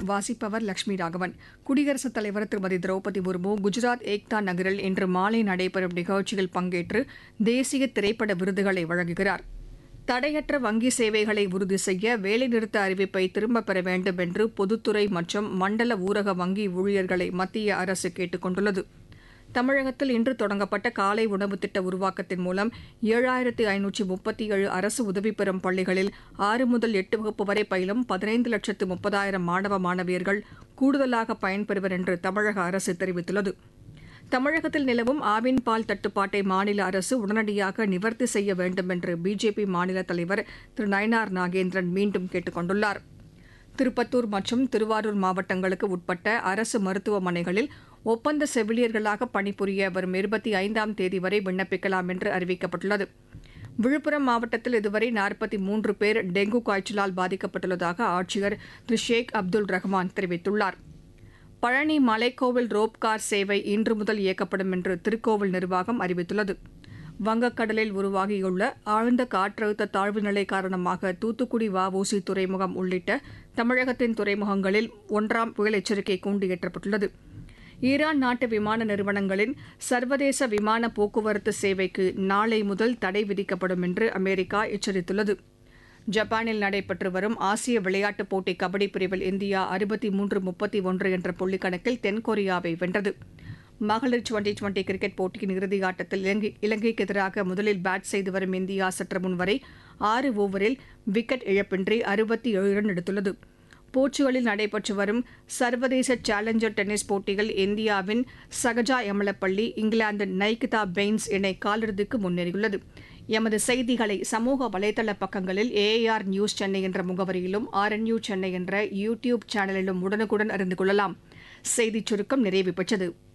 வாசிப்பவர் லட்சுமி ராகவன் குடியரசுத் தலைவர் திருமதி திரௌபதி முர்மு குஜராத் ஏக்தா நகரில் இன்று மாலை நடைபெறும் நிகழ்ச்சியில் பங்கேற்று தேசிய திரைப்பட விருதுகளை வழங்குகிறார் தடையற்ற வங்கி சேவைகளை உறுதி செய்ய வேலைநிறுத்த அறிவிப்பை திரும்பப் பெற வேண்டும் என்று பொதுத்துறை மற்றும் மண்டல ஊரக வங்கி ஊழியர்களை மத்திய அரசு கேட்டுக் கொண்டுள்ளது தமிழகத்தில் இன்று தொடங்கப்பட்ட காலை உணவு திட்ட உருவாக்கத்தின் மூலம் ஏழாயிரத்து ஐநூற்றி முப்பத்தி ஏழு அரசு உதவி பெறும் பள்ளிகளில் ஆறு முதல் எட்டு வகுப்பு வரை பயிலும் பதினைந்து லட்சத்து முப்பதாயிரம் மாணவ மாணவியர்கள் கூடுதலாக பயன்பெறுவர் என்று தமிழக அரசு தெரிவித்துள்ளது தமிழகத்தில் நிலவும் ஆவின் பால் தட்டுப்பாட்டை மாநில அரசு உடனடியாக நிவர்த்தி செய்ய வேண்டும் என்று பிஜேபி மாநில தலைவர் திரு நயனார் நாகேந்திரன் மீண்டும் கேட்டுக் கொண்டுள்ளார் திருப்பத்தூர் மற்றும் திருவாரூர் மாவட்டங்களுக்கு உட்பட்ட அரசு மருத்துவமனைகளில் ஒப்பந்த செவிலியர்களாக பணிபுரிய வரும் இருபத்தி ஐந்தாம் தேதி வரை விண்ணப்பிக்கலாம் என்று அறிவிக்கப்பட்டுள்ளது விழுப்புரம் மாவட்டத்தில் இதுவரை நாற்பத்தி மூன்று பேர் டெங்கு காய்ச்சலால் பாதிக்கப்பட்டுள்ளதாக ஆட்சியர் திரு ஷேக் அப்துல் ரஹ்மான் தெரிவித்துள்ளார் பழனி மலைக்கோவில் ரோப்கார் சேவை இன்று முதல் இயக்கப்படும் என்று திருக்கோவில் நிர்வாகம் அறிவித்துள்ளது வங்கக்கடலில் உருவாகியுள்ள ஆழ்ந்த காற்றழுத்த தாழ்வு நிலை காரணமாக தூத்துக்குடி வஉசி துறைமுகம் உள்ளிட்ட தமிழகத்தின் துறைமுகங்களில் ஒன்றாம் புயல் எச்சரிக்கை கூண்டு ஏற்றப்பட்டுள்ளது ஈரான் நாட்டு விமான நிறுவனங்களின் சர்வதேச விமான போக்குவரத்து சேவைக்கு நாளை முதல் தடை விதிக்கப்படும் என்று அமெரிக்கா எச்சரித்துள்ளது ஜப்பானில் நடைபெற்று வரும் ஆசிய விளையாட்டுப் போட்டி கபடி பிரிவில் இந்தியா அறுபத்தி மூன்று முப்பத்தி ஒன்று என்ற புள்ளிக்கணக்கில் தென்கொரியாவை வென்றது மகளிர் டுவெண்டி டுவெண்டி கிரிக்கெட் போட்டியின் இறுதி ஆட்டத்தில் இலங்கை இலங்கைக்கு எதிராக முதலில் பேட் செய்து வரும் இந்தியா சற்று முன்வரை ஆறு ஓவரில் விக்கெட் இழப்பின்றி அறுபத்தி ஏழு ரன் எடுத்துள்ளது போர்ச்சுகலில் நடைபெற்று வரும் சர்வதேச சேலஞ்சர் டென்னிஸ் போட்டியில் இந்தியாவின் சகஜா எமலப்பள்ளி இங்கிலாந்தின் நைகிதா பெயின்ஸ் இணை காலிறுதிக்கு முன்னேறியுள்ளது எமது செய்திகளை சமூக வலைதள பக்கங்களில் ஏஆர் நியூஸ் சென்னை என்ற முகவரியிலும் ஆர்என்யூ சென்னை என்ற யூ டியூப் சேனலிலும் உடனுக்குடன் அறிந்து கொள்ளலாம் செய்திச் சுருக்கம் நிறைவு பெற்றது